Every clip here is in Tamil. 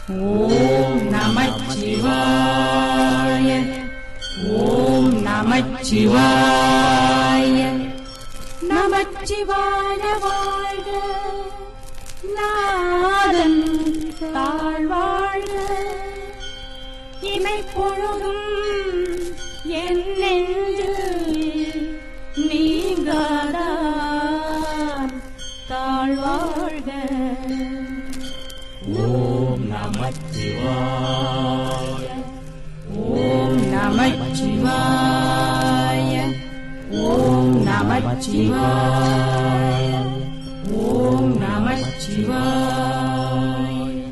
ஓம் நமச்சிவாய ஓம் நமச்சிவாய நமச்சிவாய வாழ்க நாதன் தாழ்வாழ்க இமை பொழுதும் என் நெஞ்சில் நீங்காதான் தாழ்வாழ்க ஓம் நமச்சிவாய ஓம் நமச்சிவாய ஓம் நமச்சிவாய ஓம் நமச்சிவாய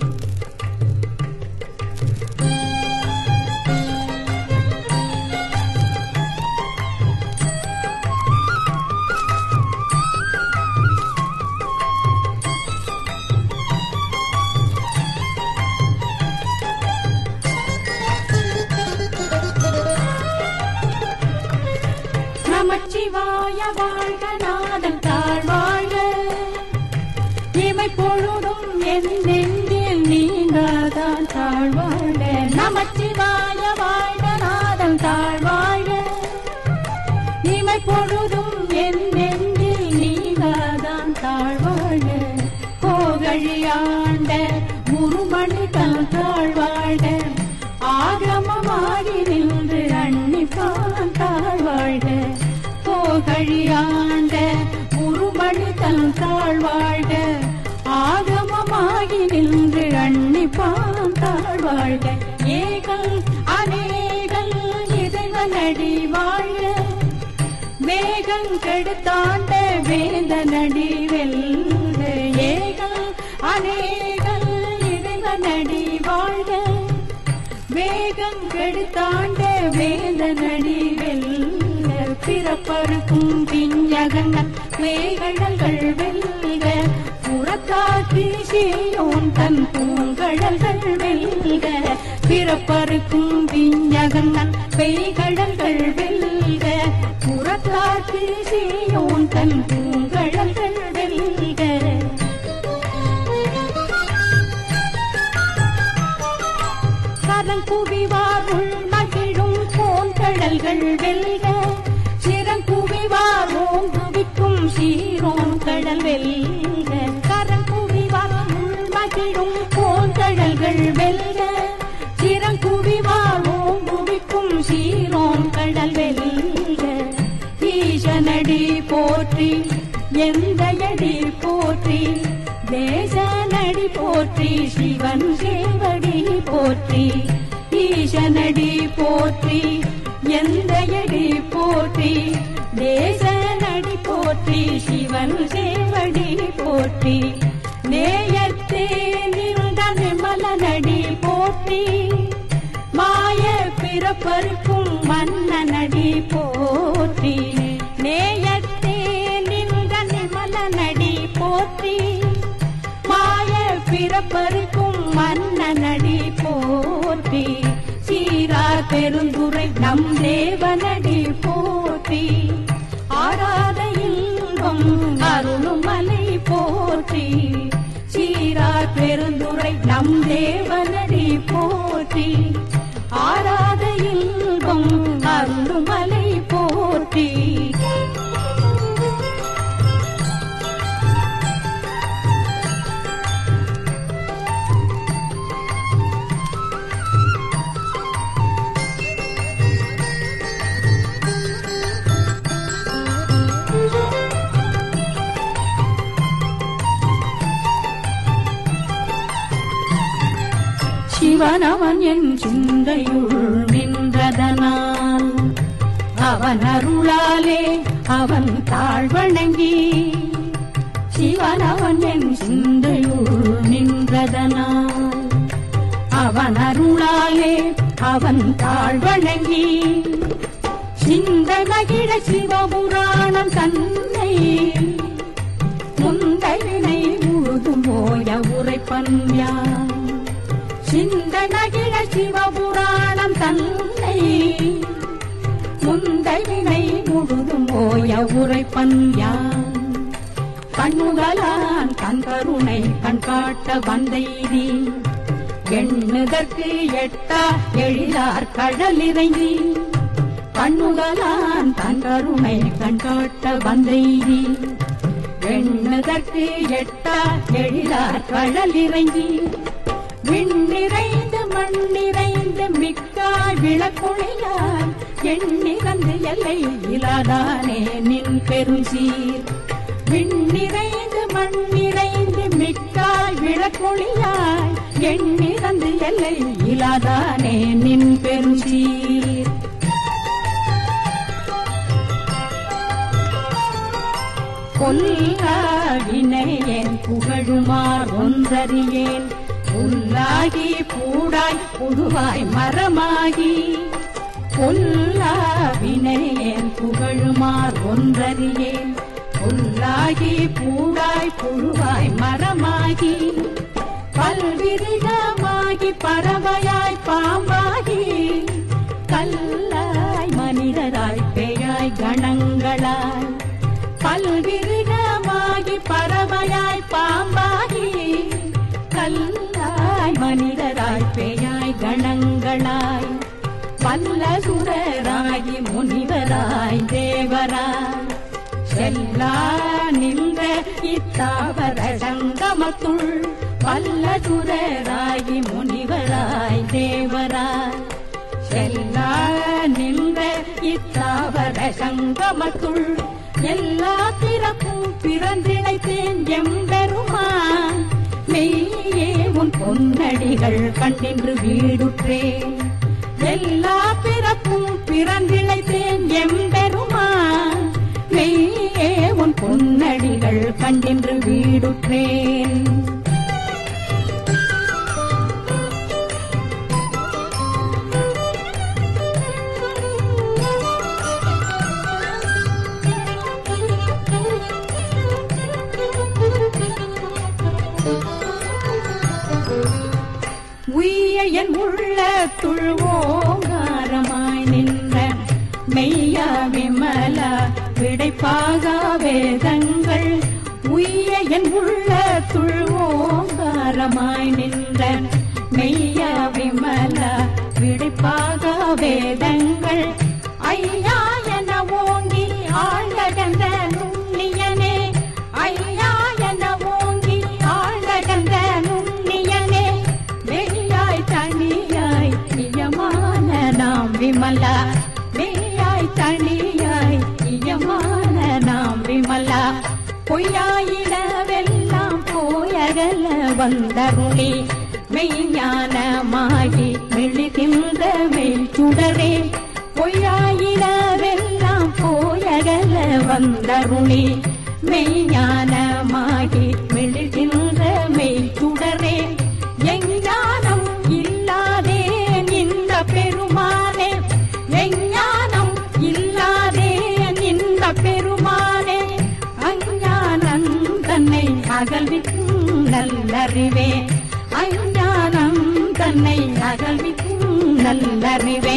நமச்சிவாய வாழ்க நாதன் தாழ்வாழ்க இமை பொழுதும் என் நெஞ்சில் நீங்காதான் தாழ்வாழ்க நமச்சிவாய வாழ்க நாதன் தாழ்வாழ்க இமை பொழுதும் என் நெஞ்சில் நீங்காதான் தாழ்வாழ்க கோகழியாண்ட குருமணி தன் தாழ்வாழ்க ஆகமமாகி நின்று அன்னிப்பான் தாழ்வாழ்க போகழியாண்ட குருமணி தன் தாழ்வாழ்க ஆகமமாகி நின்று அன்னிப்பான் தாழ்வாழ்க ஏகல் அநேகல் இறைவனடி வாழ்க வேகம் கெடுத்தாண்ட வேந்த நடி வெல்க ஏகல் அநேகல் இறைவனடி வாழ்க வேகம் கெடுத்தாண்ட வேந்த நடி வெல்க பிறப்பருக்கும் பிஞ்சகங்க வேகழல்கள் வெல்க புறத்தாக்கி சீயோன் தன் பூங்கழல்கள் வெல்க பிறப்பருக்கும் பிஞ்சகங்கள் பெய்கழல்கள் வெல்க புறத்தாக்கி சீயோன் தன் பூங்கழல்கள் வெல்க கரங்குவிவார் உள் மகிழும் போன்கடல்கள் வெல்க சிறங்குவிவார் ஓங்குவிக்கும் சீரோன் கடல் வெல்க கரங்குவிவார் உள் மகிழும் போன்கடல்கள் வெல்க சிறங்குவிவார் ஓங்குவிக்கும் சீரோன் கடல் வெல்க ஈசனடி போற்றி எந்தையடி போற்றி தேசனடி போற்றி சிவன் சேவடி போற்றி ஈசனடி போற்றி எந்தையடி போற்றி தேசனடி போற்றி சிவன் சேவடி போற்றி நேயத்தே நின்ற நிமலனடி போற்றி மாய பிறப்பருக்கும் மன்னனடி போற்றி நேயத்தே நின்ற நிமலனடி போற்றி மாய பிறப்பருக்கும் மன்னனடி போற்றி சீரார் பெருந்துரை நம் தேவனடி போற்றி ஆராத இன்பம் அருளும் மலை போற்றி சீரார் பெருந்துரை நம் தேவனடி போற்றி ஆராத இன்பம் அருளும் மலை போற்றி சிவனவன் என் சிந்தையுள் நின்றதனால் அவன் அருளாலே அவன் தாழ்வணங்கி சிவனவன் என் சிந்தையுள் நின்றதனால் அவன் அருளாலே அவன் தாழ்வணங்கி சிந்தனகிட சிவபுராணம் தன்னை முந்தைவினை முழுதும் போய உரைப்பன் யான் சிந்தனகிட சிவபுராணம் தன்னை முந்தைவினை முழுதும் போய உரைப்பன் யான் கண்ணுகளான் கண் கருணை கண் காட்ட வந்தெய்தி எண்ணுதற்கு எட்டா எழிலார் கடல் இறங்கி கண்ணுதலான் தன் கருணை கண்காட்ட வந்தெய்தி எண்ணுதற்கு எட்டா எழிலார் கடல் இறங்கி விண்ணிறைந்து மண்ணிறைந்து மிக்காய் விளக்கொழியார் எண்ணிறந்து எல்லை இலாதானே நின் பெருசீர் விண்ணிறைந்து மண்ணிறைந்து மிக்காய் விளக்கொழியாய் எண்ணிறந்து எல்லை இலாதானே நின் பெருசீர் கொல்லாவினையேன் புகழுமார் ஒன்றறியேன் புல்லாகி பூடாய் புழுவாய் மரமாகி பொல்லாவினையேன் புகழுமார் ஒன்றறியேன் புல்லாகி பூடாய் புழுவாய் மரமாகி பல்விருகமாகி பறவையாய் பாம்பாகி கல்லாய் மனிதராய் பேயாய் கணங்களாய் பல்விருகமாகி பறவையாய் பாம்பாகி கல்லாய் மனிதராய் பேயாய் கணங்களாய் பல்ல சுரராகி முனிவராய் தேவராய் செல்லா நின்ற இத்தாவர சங்கமத்துள் பல்ல சுரராகி முனிவராய் தேவராய் செல்லா நின்ற இத்தாவர சங்கமத்துள் எல்லா பிறப்பும் பிறந்திழைத்தேன் எம்பெருமான் மெய்யே உன் பொன்னடிகள் கண்டின்று வீடுற்றேன் எல்லா பிறப்பும் பிறந்திழைத்தேன் எம்பெருமான் மெய்யே உன் பொன்னடிகள் கண்டின்று வீடுற்றேன் உய்ய என் உள்ள துழ்வோங்காரமாய் நின்ற மெய்ய விமல விடைப்பாக வேதங்கள் உய்ய என் உள்ள துழ்வோங்காரமாய் நின்ற மெய்ய விமல விடைப்பாக வேதங்கள் ஐயா என ஓங்கி ஆழ்கடந்த நுண்ணியனே ஐயா என ஓங்கி ஆழ்கடந்த நுண்ணியனே மெய்யாய் தனியாய் நியமான நாம் விமலா மெய்யாய் தனியாய் நியமான நாம் விமலா பொய்யாயிடவெல்லாம் போயகல வந்தருளி மெய்ஞானமாகி மெழுகின்ற மெய் சுடரே பொய்யாயிடவெல்லாம் போயகல வந்தருளி மெய்ஞானமாகி மெழுகின்ற மெய் சுடரே எஞ்ஞானம் இல்லாதே இந்த பெருமானே எஞ்ஞானம் இல்லாதே இந்த பெருமானே அஞ்ஞானம் தன்னை அகழ்விக்கும் நல்லறிவே அஞ்ஞானம் தன்னை அகழ்விக்கும் நல்லறிவே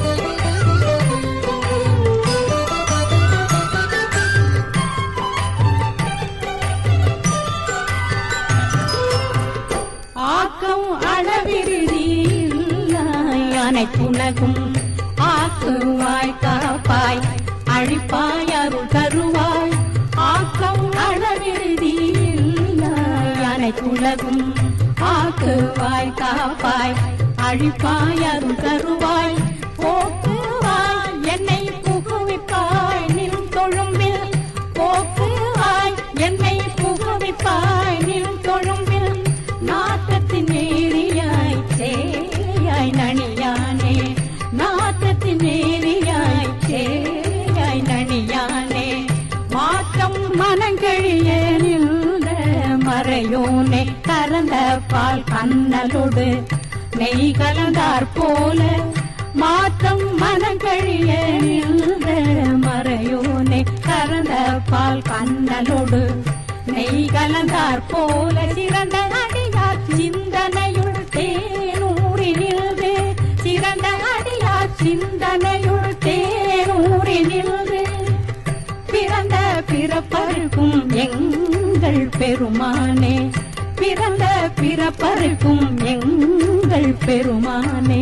ஆக்கம் அளவிருதியில்லாய் அனைத்துலகும் ஆக்குவாய் காப்பாய் அழிப்பாய் அருள் தருவாய் ஆக்கம் அளவிருதியில்லாய் அனைத்துலகும் ஆக்குவாய் காப்பாய் அழிப்பாய் அருள் தருவாய் போக்குவாய் என்னை புகுவிப்பாய் நின் தொழும்பில் போக்குவாய் என்னை புகுவிப்பாய் நின் தொழும்பில் நாட்டத்தின் நேரியாய் சேயாய் நனியானே நாட்டத்தின் நேரியாய் சேயாய் நனியானே மாற்றம் மனங்கழிய நின்ற மறையோனே கறந்த பால் கண்ணலோடு நெய் கலந்தார் போல மாற்றம் மனங்கழிய நின்ற மறையோனே கறந்த பால் கண்ணலோடு நெய் கலந்தார் போல சிறந்த அடியார் சிந்தனையுள் தேனூரினில்து சிறந்த அடியார் சிந்தனையுள் தேனூரினில்து பிறந்த பிறப்பருக்கும் எங்கள் பெருமானே பிறந்த பிறப்பருக்கும் எங்கள் பெருமானே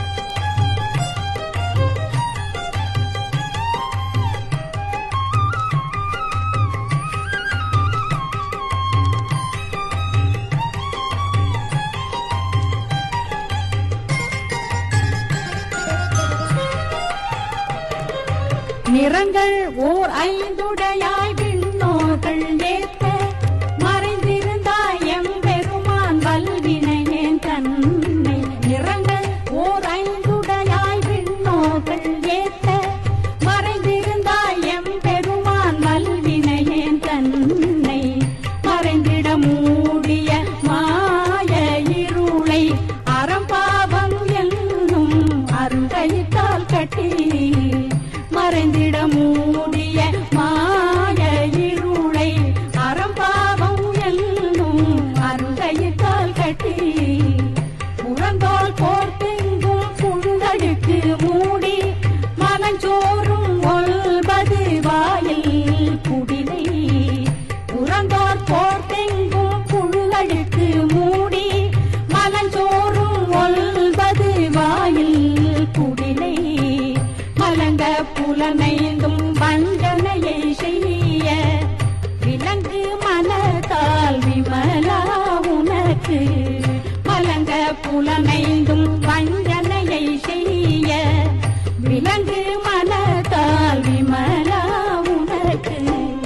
நிறங்கள் ஓர் ஐந்துடையாய் விண்ணோர்கள் ஏத்த மறைந்திருந்தாய் எம்பெருமான் வல்வினையேன் தன்னை நிறங்கள் ஓர் ஐந்துடையாய் விண்ணோர்கள் ஏத்த மறைந்திருந்தாய் எம்பெருமான் வல்வினையேன் தன்னை மறைந்திட மூடிய மாய இருளை அறம்பாவம் என்னும் அருங்கைத்தால் கட்டி மறைந்திட மூடிய மாய இருளை அறம்பாவம் என்னும் அருங்கைத்தால் கட்டி புறந்தோல் போர்த்தெங்கும் புழுதழுக்கு மூடி மனஞ்சோறும் ஒல்பது வாயில் குடிலை புறந்தோர் போர்த்தெங்கும் புழுதழுக்கு மூடி மனஞ்சோறும் ஒல்பது வாயில் குடிலை மலங்க புலனைந்தும் வஞ்சனையை செய்ய விலங்கு மனத்தால் விமலா உனக்கு மலங்க புலனைந்தும் வஞ்சனையை செய்ய விலங்கு மனத்தால் விமலா உனக்கு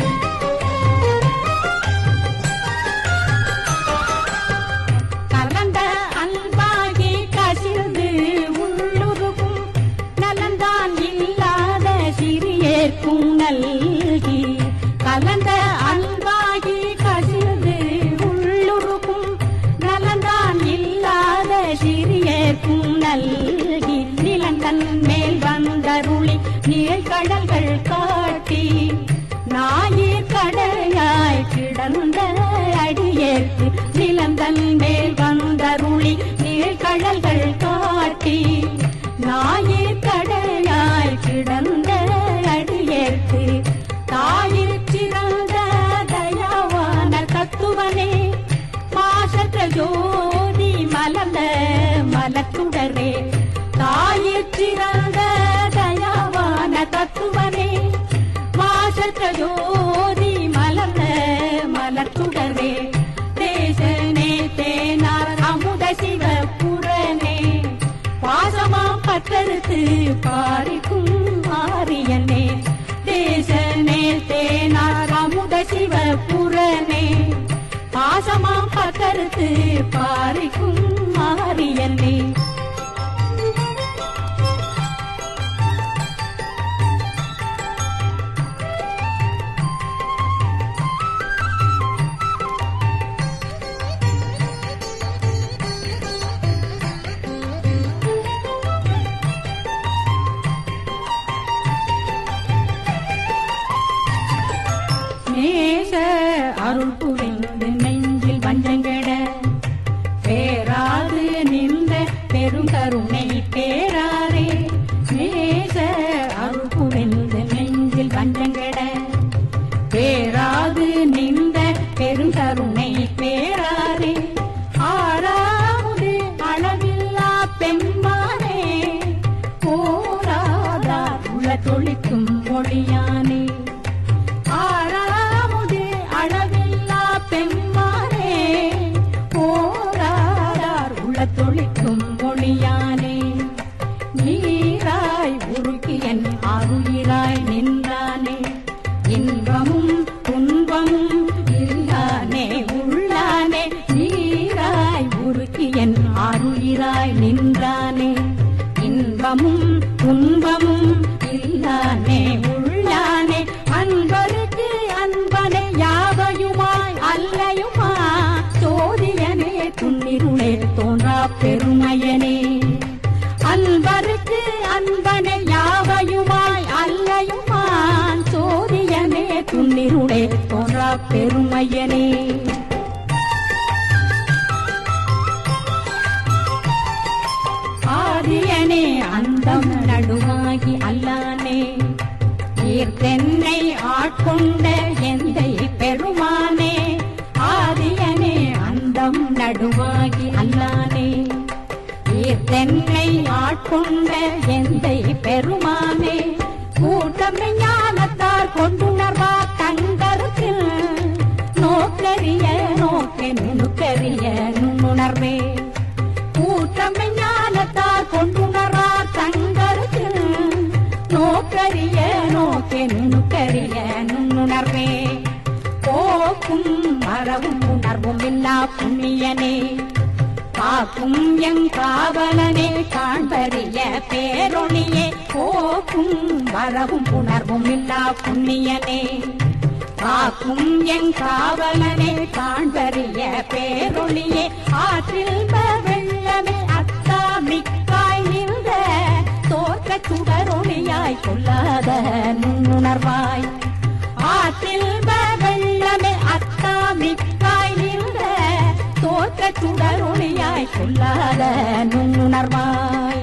கலந்த அன்பாகி கசிந்து உள்ளுருகும் நலந்தான் இல்லாத சிறியேற்கும் நல்கி கலந்த அன்பாகி கசிந்து உள்ளுருகும் நலந்தான் இல்லாத சிறியேற்கும் நல்கி நிலந்தன் மேல் வந்தருளி நீழ்கடல்கள் காட்டி ஞாயிற் கடையாய் கிடந்த அடியேற்கு நிலந்தன் மேல் வந்தருளி நீழ்கடல்கள் காட்டி ஞாயிற் கடையாய் கிடந்த அடியேற்கு தாயிற் சிறந்த தயாவான தத்துவனே மாசற்ற ஜோதி மலர்ந்த மலத்துடரே தாயிற் சிறந்த தயாவான தத்துவனே மாசற்ற ஜோதி மலர்ந்த மலத்துடரே தேசனே தேனார் அமுத சிவ புறனே பாசமா பற்றறுத்து பாரிக்கும் ஆரியனே தேசனே தேனார் அமுத சிவ புறனே பாசமா பற்றறுத்து பாரிக்கும் ஆரியனே நேச அருள் புரிந்து நெஞ்சில் வஞ்சங்கட பேராது நின்ற பெருங்கருணை பேராரே நேச அருள் புரிந்து நெஞ்சில் வஞ்சங்கட பேராது நின்ற பெருங்கருணை பேராரே ஆறாவது அளவில்லா பெண்மானே போராதார் உள்ள தொழிக்கும் மொழியானே ஆறாமுது அளவில்லா பெண்மானே போராடார் உள்ள தொழிக்கும் மொழியானே நீராய் உருக்கியன் அருயிராய் நின்றானே இன்பமும் துன்பமும் இல்லானே உள்ளானே நீராய் உருக்கியன் அருயிராய் நின்றானே இன்பமும் துன்பமும் இல்லானே உள்ளானே அன்பருக்கு அன்பனே யாவையுமாய் அல்லையுமா சோதியனே துன்னிருளே தோன்றா பெருமையனே அன்பருக்கு அன்பனே யாவையுமாய் அல்லையுமான் சோதியனே துன்னிருளே தோன்றா பெருமையனே ஆதியனே அந்தம் நடுவாகி அல்லானே ஈர்த்தென்னை ஆட்கொண்ட எந்தை பெருமானே ஆதியனே அந்த நடுவாகி அல்லானே ஈர்த்தென்னை ஆட்கொண்ட எந்தை பெருமானே கூட்டமை ஞானத்தார் கொண்டுணர்வார் தங்கருத்தில் நோக்கரிய நோக்கி நுணுக்கரிய நுண்ணுணர்வே கூட்டமை ஞானத்தார் கொண்டுணர்வார் தங்கருத்தில் நோக்கரிய நோக்கி நுணுக்கரிய நுண்ணுணர்வே போக்கும் மரவும் உணர்வும் இல்லா புண்ணியனே காக்கும் எங் காவலனே காண்பறிய பேரொழியே போக்கும் வரவும் உணர்வும் இல்லா புண்ணியனே காக்கும் எங் காவலனே காண்பறிய பேரொழியே ஆற்றில் வெள்ளமே அத்தா மிக்காய் நின்ற தோற்ற சுடரொளியாய் கொள்ளாத நுண்ணுணர்வாய் ஆற்றில் வெள்ளமே அத்தா மிக்காய் நின்ற தோற்ற சுடரொளியாய் கொள்ளாத நுண்ணுணர்வாய்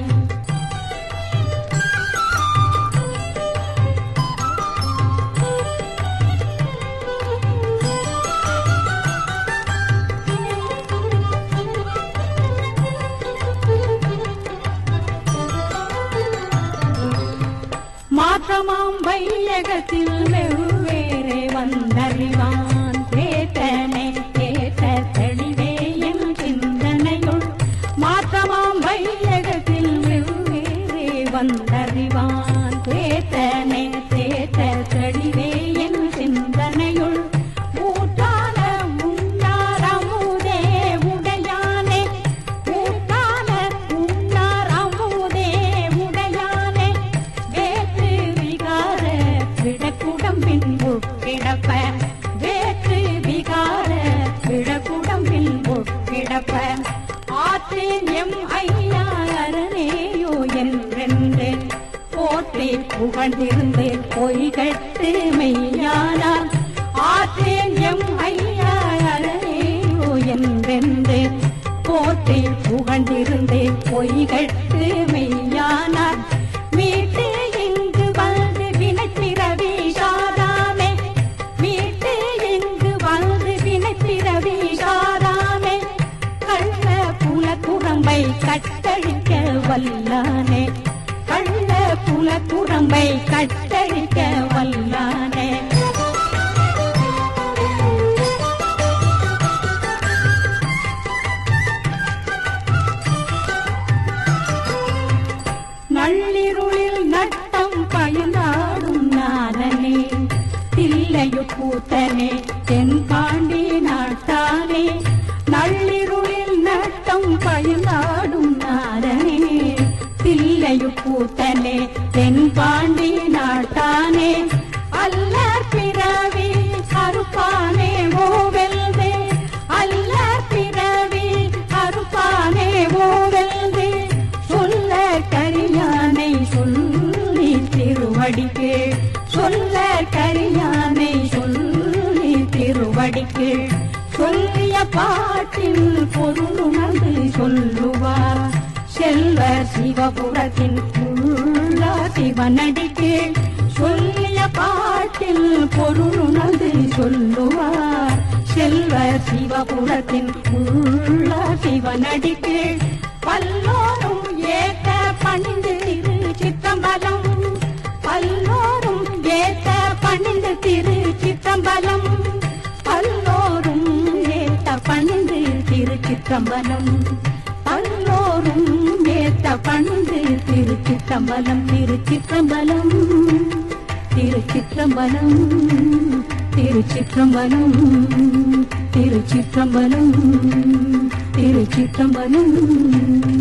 மாற்றமாம் வையகத்தில் வெவ்வேறு வந்தறிவான் தேட்டனே தேட்ட தெளிவே என் சிந்தனையுள் மாற்றமாம் வையகத்தில் வெவ்வேறு வந்தறிவான் தேட்டனே தேட்ட தெளிவே என் சிந்தனையுள் ஊட்டான உண்ணார் அமுதே உடையானே ஊட்டான உண்ணார் அமுதே உடையானே வேற்று விகார விடக்குடம்பின் உட்கிடப்ப வேற்று விகார விடக்குடம்பின் உட்கிடப்ப ஆற்றேன் எம் ஐயா அரணேயோ என்றென்று போற்றி புகழ்ந்திருந்து பொய்கட்டு மெய்யானார் ஆற்றேன் எம் ஐயா அரணேயோ என்றென்று போற்றி புகழ்ந்திருந்து பொய்கட்டு மெய்யானார் மீட்டு இங்கு வந்து வினைப்பிறவி சாராமே மீட்டு இங்கு வந்து வினைப்பிறவி சாராமே கள்ள புல குரம்பை கட்டழிக்க வல்லானே கள்ள புல குரம்பை கட்டழிக்க வல்லானே நள்ளிருளில் நட்டம் பயனாடும் நாதனே தில்லையு கூத்தனே தென்பாண்டி நாட்டானே நள்ளிருளில் நட்டம் பயனாடும் நாதனே தில்லையு கூத்தனே தென்பாண்டி நாட்டானே அல்லற் பிறவி அறுப்பானே ஓவெல்தே அல்லற் பிறவி அறுப்பானே ஓவெல்தே சொல்ல கரியானை சொல்லி திருவடிக்கு சொல்ல கரியானை சொல்லி திருவடிக்கு சொல்லிய பாட்டில் பொருளுணர்ந்து சொல்லுவார் செல்வ சிவபுரத்தின் உள்ள சிவனடிக்கு சொல்லிய பாட்டில் பொருளுணர்ந்து சொல்லுவார் செல்வ சிவபுரத்தின் உள்ள சிவனடிக்கு பல்லோரும் ஏத்த பணிந்து திரு சித்தம்பலம் பல்லோரும் ஏத்த பணிந்து திரு சித்தம்பலம் பல்லோரும் ஏத்த பணிந்து திரு சித்தம்பலம் பல்லோரும் ஏத்த பணிந்து திரு சித்தம்பலம் திரு சித்தம்பலம் திரு சிற்றம்பலம் திரு சிற்றம்பலம் திரு சிற்றம்பலம் திரு சிற்றம்பலம்